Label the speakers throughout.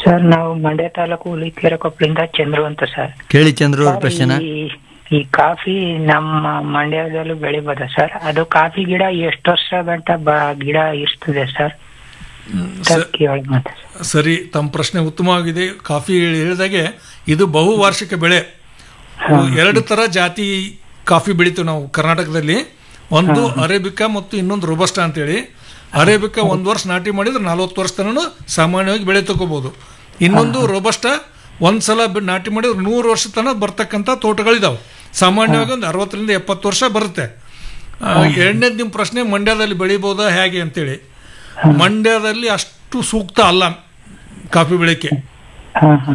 Speaker 1: Sir ನಾವು ಮಂಡ್ಯ ತಾಲೂಕು ಹುಲಿಕೆರೆ ಕೊಪ್ಪಳಿಂದ ಚಂದ್ರು ಅಂತ sir
Speaker 2: ಕೇಳಿ ಚಂದ್ರು ಅವ್ರ ಪ್ರಶ್ನೆನ
Speaker 1: ಈ ಈ ಕಾಫಿ ನಮ್ಮ ಮಂಡ್ಯದಲ್ಲೂ ಬೆಳಿಬೋದಾ ಸರ್ ಅದು ಕಾಫಿ ಗಿಡ ಎಷ್ಟು ವರ್ಷ ಗಂಟ ಬ ಗಿಡ ಇರ್ತದೆ ಸರ್
Speaker 3: ಸ-
Speaker 1: ಕೇಳಿ ಮತ್ತೆ
Speaker 3: ಸರಿ ತಮ್ಮ ಪ್ರಶ್ನೆ ಉತ್ತಮವಾಗಿದೆ ಕಾಫಿ ಹೇಳಿದಾಗೆ ಇದು ಬಹುವಾರ್ಷಿಕ ಬೆಳೆ ಎರಡು ತರ ಜಾತಿ ಕಾಫಿ ಬೆಳಿತೀವಿ ನಾವು ಕರ್ನಾಟಕದಲ್ಲಿ ಒಂದು ಅರೇಬಿಕಾ ಮತ್ತು ಇನ್ನೊಂದು ರೋಬಸ್ಟಾ ಅಂತೇಳಿ ಅರೇಬಿಕಾ ಒಂದು ವರ್ಷ ನಾಟಿ ಮಾಡಿದ್ರೆ ನಲ್ವತ್ತು ವರ್ಷ ತನಕ ಸಾಮಾನ್ಯವಾಗಿ ಬೆಳೆ ತಗೋಬಹುದು ಇನ್ನೊಂದು ರೋಬಸ್ಟಾ ಒಂದ್ ಸಲ ಬೆ- ನಾಟಿ ಮಾಡಿದ್ರೆ ನೂರು ವರ್ಷ ತನಕ ಬರ್ತಕ್ಕಂಥ ತೋಟಗಳಿದಾವೆ ಸಾಮಾನ್ಯವಾಗಿ ಒಂದು ಅರವತ್ತರಿಂದ ಎಪ್ಪತ್ತು ವರ್ಷ ಬರುತ್ತೆ ಆ, ಎರಡನೇದು ನಿಮ್ಮ ಪ್ರಶ್ನೆ ಮಂಡ್ಯದಲ್ಲಿ ಬೆಳಿಬೋದಾ ಹೇಗೆ ಅಂತೇಳಿ ಮಂಡ್ಯದಲ್ಲಿ ಅಷ್ಟು ಸೂಕ್ತ ಅಲ್ಲ ಕಾಫಿ ಬೆಳೆಕ್ಕೆ
Speaker 1: ಹಾ ಹಾ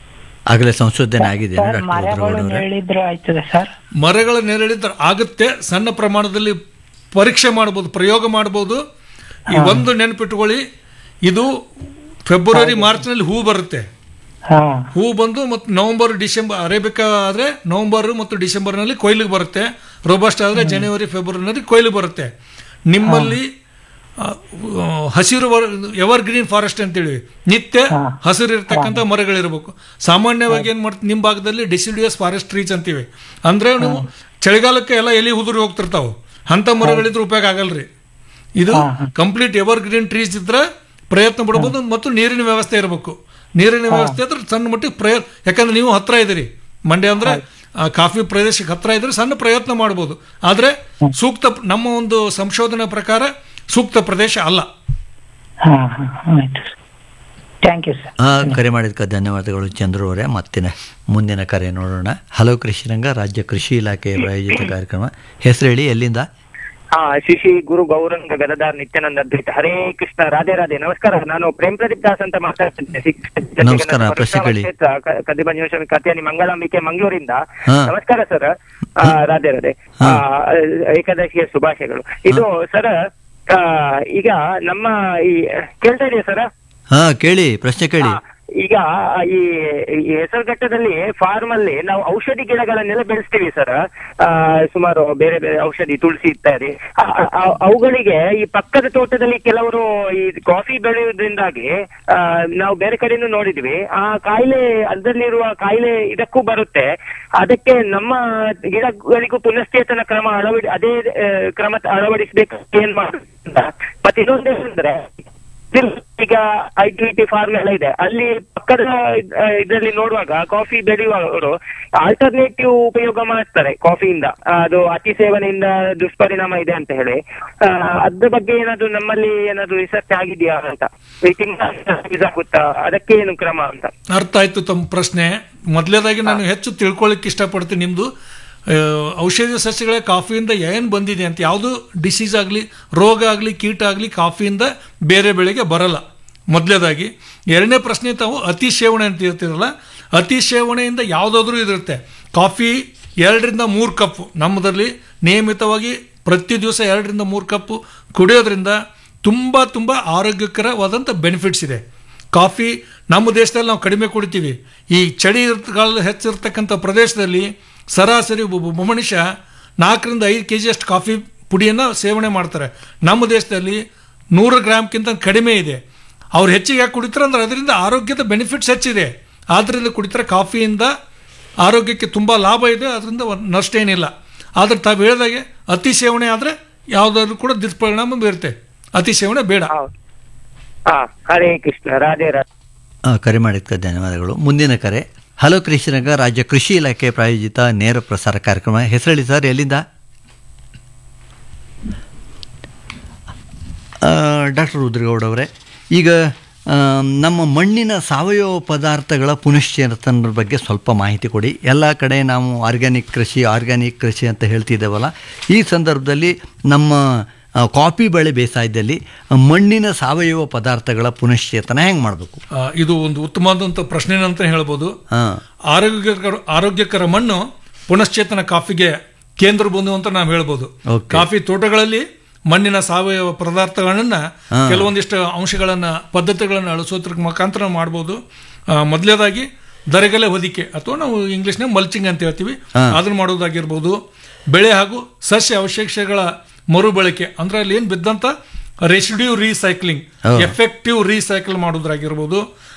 Speaker 2: ಆಗಲೇ ಸಂಶೋಧನೆ ಆಗಿದೆ
Speaker 1: ಸರ್
Speaker 2: ಡಾಕ್ಟರ್
Speaker 1: ಮರಗಳು
Speaker 2: ರುದ್ರಗೌಡ ಅವರೇ
Speaker 1: ಹೇಳಿದ್ರೆ ಆಯ್ತದೆ ಸರ್
Speaker 3: ಮರಗಳ ನೆರಳಿದ್ರೆ ಆಗುತ್ತೆ ಸಣ್ಣ ಪ್ರಮಾಣದಲ್ಲಿ ಪರೀಕ್ಷೆ ಮಾಡ್ಬೋದು ಪ್ರಯೋಗ ಮಾಡ್ಬೋದು ಈ ಒಂದು ನೆನಪಿಟ್ಕೊಳ್ಳಿ ಇದು ಫೆಬ್ರವರಿ ಮಾರ್ಚ್ನಲ್ಲಿ ಹೂ ಬರುತ್ತೆ
Speaker 1: ಹಾ
Speaker 3: ಹೂ ಬಂದು ಮತ್ತು ನವೆಂಬರ್ ಡಿಸೆಂಬರ್ ಅರೇಬಿಕಾ ಆದರೆ ನವೆಂಬರ್ ಮತ್ತು ಡಿಸೆಂಬರ್ನಲ್ಲಿ ಕೊಯ್ಲಿಗೆ ಬರುತ್ತೆ ರೋಬಸ್ಟ್ ಆದರೆ ಜನವರಿ ಫೆಬ್ರವರಿನಲ್ಲಿ ಕೊಯ್ಲಿಗೆ ಬರುತ್ತೆ ನಿಮ್ಮಲ್ಲಿ ಆ, ಆ, ಹಸಿರು ಎವರ್ ಗ್ರೀನ್ ಫಾರೆಸ್ಟ್ ಅಂತೇಳಿ ನಿತ್ಯ ಹಸಿರು ಇರ್ತಕ್ಕಂಥ ಮರಗಳಿರ್ಬೇಕು ಸಾಮಾನ್ಯವಾಗಿ ಏನು ಮಾಡ್ತೀವಿ ನಿಮ್ಮ ಭಾಗದಲ್ಲಿ ಡಿಸಿಡಿಯಸ್ ಫಾರೆಸ್ಟ್ ಟ್ರೀಸ್ ಅಂತೀವಿ ಅಂದ್ರೆ ನೀವು ಚಳಿಗಾಲಕ್ಕೆ ಎಲ್ಲ ಎಲಿ ಉದುರಿ ಹೋಗ್ತಿರ್ತಾವೆ ಅಂಥ ಮರಗಳಿದ್ರೆ ಉಪಯೋಗ ಆಗಲ್ರಿ ಇದು ಕಂಪ್ಲೀಟ್ ಎವರ್ ಗ್ರೀನ್ ಟ್ರೀಸ್ ಇದ್ರೆ ಪ್ರಯತ್ನ ಪಡ್ಬೋದು ಮತ್ತು ನೀರಿನ ವ್ಯವಸ್ಥೆ ಇರಬೇಕು ನೀರಿನ ವ್ಯವಸ್ಥೆ ಇದ್ರೆ ಸಣ್ಣ ಮಟ್ಟಿಗೆ ಪ್ರಯ ಯಾಕಂದ್ರೆ ನೀವು ಹತ್ರ ಇದ್ದೀರಿ ಮಂಡ್ಯ ಅಂದ್ರೆ ಆ ಕಾಫಿ ಪ್ರದೇಶಕ್ಕೆ ಹತ್ರ ಇದ್ರೆ ಸಣ್ಣ ಪ್ರಯತ್ನ ಮಾಡ್ಬೋದು ಆದ್ರೆ ಸೂಕ್ತ ನಮ್ಮ ಒಂದು ಸಂಶೋಧನೆ ಪ್ರಕಾರ ಸೂಕ್ತ ಪ್ರದೇಶ ಅಲ್ಲ
Speaker 1: ಹಾ ಹಾ ಆಯ್ತು ಸರ್ ಥ್ಯಾಂಕ್ ಯು ಸರ್
Speaker 2: ಆ, ಕರೆ ಮಾಡಿದ್ಕ ಧನ್ಯವಾದಗಳು ಚಂದ್ರು ಅವರೇ ಮತ್ತಿನ ಮುಂದಿನ ಕರೆ ನೋಡೋಣ ಹಲೋ ಕೃಷಿರಂಗ ರಾಜ್ಯ ಕೃಷಿ ಇಲಾಖೆಯ ಪ್ರಾಯೋಜಿತ ಕಾರ್ಯಕ್ರಮ ಹೆಸರು ಹೇಳಿ ಎಲ್ಲಿಂದ
Speaker 4: ಹಾ ಶಿಶಿ ಗುರು ಗೌರಂಗ ಗದದಾರ್ ನಿತ್ಯಾನಂದ ಅದ್ವೈತ ಹರೇ ಕೃಷ್ಣ ರಾಧೆ ರಾಧೆ ನಮಸ್ಕಾರ ನಾನು ಪ್ರೇಮ್ ಪ್ರದೀಪ್ ದಾಸ್ ಅಂತ ಮಾತಾಡ್ತಿದ್ದೆ ಶ್ರೀ-
Speaker 2: ನಮಸ್ಕಾರ,
Speaker 4: ನನ್ನ
Speaker 2: ಪ್ರಶ್ನೆ ಕೇಳಿ.
Speaker 4: ಕ್ಷೇತ್ರ ಕ- ಕದಿಬ ನಿಯೋಜನೆ ಕಥೆಯಲ್ಲಿ ಮಂಗಳಾಂಬಿಕೆ ಮಂಗಳೂರಿಂದ
Speaker 2: ಹಾ.
Speaker 4: ನಮಸ್ಕಾರ ಸರ್ ಆ, ರಾಧೆ ರಾಧೆ ಆ, ಏಕಾದಶಿಯ ಶುಭಾಶಯಗಳು ಇದು ಸರ್ ಆ, ಈಗ ನಮ್ಮ ಈ ಕೇಳ್ತಾ ಇದೆಯಾ ಸರ್
Speaker 2: ಹಾ ಕೇಳಿ ಪ್ರಶ್ನೆ ಕೇಳಿ
Speaker 4: ಆ, ಈಗ ಈ ಈ ಹೆಸರುಘಟ್ಟದಲ್ಲಿ ಫಾರ್ಮ್ ಅಲ್ಲಿ ನಾವು ಔಷಧಿ ಗಿಡಗಳನ್ನೆಲ್ಲ ಬೆಳೆಸ್ತೀವಿ ಸರ್ ಸುಮಾರು ಬೇರೆ ಬೇರೆ ಔಷಧಿ ತುಳಸಿ ಇತ್ಯಾದಿ ಆ- ಆ- ಅವುಗಳಿಗೆ ಈ ಪಕ್ಕದ ತೋಟದಲ್ಲಿ ಕೆಲವರು ಈ ಕಾಫಿ ಬೆಳೆಯುವುದರಿಂದಾಗಿ ಆ, ನಾವು ಬೇರೆ ಕಡೆನೂ ನೋಡಿದ್ವಿ ಆ ಕಾಯಿಲೆ ಅದರಲ್ಲಿರುವ ಕಾಯಿಲೆ ಇದಕ್ಕೂ ಬರುತ್ತೆ ಅದಕ್ಕೆ ನಮ್ಮ ಗಿಡಗಳಿಗೂ ಪುನಶ್ಚೇತನ ಕ್ರಮ ಅಳವಡಿ ಅದೇ ಆ, ಕ್ರಮ ಅಳವಡಿಸಬೇಕು ಏನ್ ಮಾಡುದು ಅಂತ. ಮತ್ತೆ ಇನ್ನೊಂದೇನಂದ್ರೆ ಈಗ ಐ ಟಿ ಟಿ ಫಾರ್ಮ್ ಎಲ್ಲ ಇದೆ ಅಲ್ಲಿ ಪಕ್ಕದ ಇದರಲ್ಲಿ ನೋಡುವಾಗ ಕಾಫಿ ಬೆಳೆಯುವವರು ಆಲ್ಟರ್ನೇಟಿವ್ ಉಪಯೋಗ ಮಾಡ್ತಾರೆ ಕಾಫಿಯಿಂದ ಆ, ಅದು ಅತಿ ಸೇವನೆಯಿಂದ ದುಷ್ಪರಿಣಾಮ ಇದೆ ಅಂತ ಹೇಳಿ ಆ, ಅದ್ರ ಬಗ್ಗೆ ಏನಾದ್ರು ನಮ್ಮಲ್ಲಿ ಏನಾದ್ರು ರಿಸರ್ಚ್ ಆಗಿದೆಯಾ ಅಂತ ಯೂಸ್ ಆಗುತ್ತಾ ಅದಕ್ಕೆ ಏನು ಕ್ರಮ ಅಂತ
Speaker 3: ಅರ್ಥ ಆಯ್ತು ತಮ್ಮ ಪ್ರಶ್ನೆ ಮೊದಲೇದಾಗಿ ನಾನು ಹೆಚ್ಚು ತಿಳ್ಕೊಳ್ಳಿಕ್ಕೆ ಇಷ್ಟಪಡ್ತೀನಿ ನಿಮ್ದು ಆ, ಔಷಧಿ ಸಸ್ಯಗಳ ಕಾಫಿಯಿಂದ ಏನು ಬಂದಿದೆ ಅಂತ ಯಾವುದು ಡಿಸೀಸ್ ಆಗಲಿ ರೋಗ ಆಗಲಿ ಕೀಟ ಆಗಲಿ ಕಾಫಿಯಿಂದ ಬೇರೆ ಬೆಳೆಗೆ ಬರಲ್ಲ ಮೊದಲೇದಾಗಿ ಎರಡನೇ ಪ್ರಶ್ನೆ ತಾವು ಅತಿ ಸೇವನೆ ಅಂತ ಇರ್ತೀರಲ್ಲ ಅತಿ ಸೇವನೆಯಿಂದ ಯಾವುದಾದ್ರೂ ಇದಿರುತ್ತೆ ಕಾಫಿ ಎರಡರಿಂದ ಮೂರು ಕಪ್ ನಮ್ಮದಲ್ಲಿ ನಿಯಮಿತವಾಗಿ ಪ್ರತಿ ದಿವಸ ಎರಡರಿಂದ ಮೂರು ಕಪ್ಪು ಕುಡಿಯೋದ್ರಿಂದ ತುಂಬ ತುಂಬ ಆರೋಗ್ಯಕರವಾದಂಥ ಬೆನಿಫಿಟ್ಸ್ ಇದೆ ಕಾಫಿ ನಮ್ಮ ದೇಶದಲ್ಲಿ ನಾವು ಕಡಿಮೆ ಕುಡಿತೀವಿ ಈ ಚಳಿ ಕಾಲ ಹೆಚ್ಚಿರ್ತಕ್ಕಂಥ ಪ್ರದೇಶದಲ್ಲಿ ಸರಾಸರಿ ಒಬ್ಬ ಒಬ್ಬ ಮನುಷ್ಯ ನಾಲ್ಕರಿಂದ ಐದು ಕೆ ಜಿಯಷ್ಟು ಕಾಫಿ ಪುಡಿಯನ್ನು ಸೇವನೆ ಮಾಡ್ತಾರೆ ನಮ್ಮ ದೇಶದಲ್ಲಿ ನೂರು ಗ್ರಾಮ್ಗಿಂತ ಕಡಿಮೆ ಇದೆ ಅವ್ರು ಹೆಚ್ಚಿಗೆ ಯಾಕೆ ಕುಡಿತಾರೆ ಅಂದ್ರೆ ಅದರಿಂದ ಆರೋಗ್ಯದ ಬೆನಿಫಿಟ್ಸ್ ಹೆಚ್ಚಿದೆ ಆದ್ದರಿಂದ ಕುಡಿತಾರೆ ಕಾಫಿಯಿಂದ ಆರೋಗ್ಯಕ್ಕೆ ತುಂಬ ಲಾಭ ಇದೆ ಅದರಿಂದ ಒಂದ್ ನಷ್ಟ ಏನಿಲ್ಲ ಆದರೆ ತಾವು ಹೇಳಿದಾಗೆ ಅತಿ ಸೇವನೆ ಆದರೆ ಯಾವುದಾದ್ರೂ ಕೂಡ ದುಷ್ಪರಿಣಾಮ ಬೀರುತ್ತೆ ಅತಿ ಸೇವನೆ ಬೇಡ
Speaker 4: ಹೌದು ಹಾ ಹರೇ ಕೃಷ್ಣ ರಾಧೆ ರಾಧೆ
Speaker 2: ಆ, ಕರೆ ಮಾಡಿದ್ಕ ಧನ್ಯವಾದಗಳು ಮುಂದಿನ ಕರೆ ಹಲೋ ಕೃಷಿರಂಗ ರಾಜ್ಯ ಕೃಷಿ ಇಲಾಖೆ ಪ್ರಾಯೋಜಿತ ನೇರ ಪ್ರಸಾರ ಕಾರ್ಯಕ್ರಮ ಹೆಸರೇಳಿ ಸರ್ ಎಲ್ಲಿಂದ ಡಾಕ್ಟರ್ ರುದ್ರಗೌಡ ಅವರೇ ಈಗ ಆ, ನಮ್ಮ ಮಣ್ಣಿನ ಸಾವಯವ ಪದಾರ್ಥಗಳ ಪುನಶ್ಚೇತನದ ಬಗ್ಗೆ ಸ್ವಲ್ಪ ಮಾಹಿತಿ ಕೊಡಿ ಎಲ್ಲ ಕಡೆ ನಾವು ಆರ್ಗ್ಯಾನಿಕ್ ಕೃಷಿ ಆರ್ಗ್ಯಾನಿಕ್ ಕೃಷಿ ಅಂತ ಹೇಳ್ತಿದ್ದೇವಲ್ಲ ಈ ಸಂದರ್ಭದಲ್ಲಿ ನಮ್ಮ ಆ, ಕಾಫಿ ಬೆಳೆ ಬೇಸಾಯದಲ್ಲಿ ಮಣ್ಣಿನ ಸಾವಯವ ಪದಾರ್ಥಗಳ ಪುನಶ್ಚೇತನ ಹೆಂಗೆ ಮಾಡಬೇಕು
Speaker 3: ಆ, ಇದು ಒಂದು ಉತ್ತಮವಾದಂಥ ಪ್ರಶ್ನೆ ಅಂತ ಹೇಳ್ಬೋದು
Speaker 2: ಹಾಂ
Speaker 3: ಆರೋಗ್ಯಕರ ಆರೋಗ್ಯಕರ ಮಣ್ಣು ಪುನಶ್ಚೇತನ ಕಾಫಿಗೆ ಕೇಂದ್ರ ಬಂದು ಅಂತ ನಾವು ಹೇಳ್ಬೋದು
Speaker 2: Okay.
Speaker 3: ಕಾಫಿ ತೋಟಗಳಲ್ಲಿ ಮಣ್ಣಿನ ಸಾವಯವ ಪದಾರ್ಥಗಳನ್ನ ಕೆಲವೊಂದಿಷ್ಟು ಅಂಶಗಳನ್ನ ಪದ್ಧತಿಗಳನ್ನ ಅಳಿಸೋದ್ರ ಮುಖಾಂತರ ಮಾಡ್ಬೋದು ಆ, ಮೊದಲನೇದಾಗಿ ದರೆಗಲೆ ಹೊದಿಕೆ ಅಥವಾ ನಾವು ಇಂಗ್ಲಿಷ್ನ ಮಲ್ಚಿಂಗ್ ಅಂತ ಹೇಳ್ತೀವಿ ಅದನ್ನ ಮಾಡೋದಾಗಿರ್ಬೋದು ಬೆಳೆ ಹಾಗೂ ಸಸ್ಯ ಅವಶೇಷಗಳ ಮರುಬಳಕೆ ಅಂದ್ರೆ ಅಲ್ಲಿ ಏನ್ ಬಿದ್ದಂತ ರೆಸಿಡ್ಯೂ ರೀಸೈಕ್ಲಿಂಗ್ ಎಫೆಕ್ಟಿವ್ ರೀಸೈಕಲ್ ಮಾಡೋದ್ರಾಗಿರ್ಬೋದು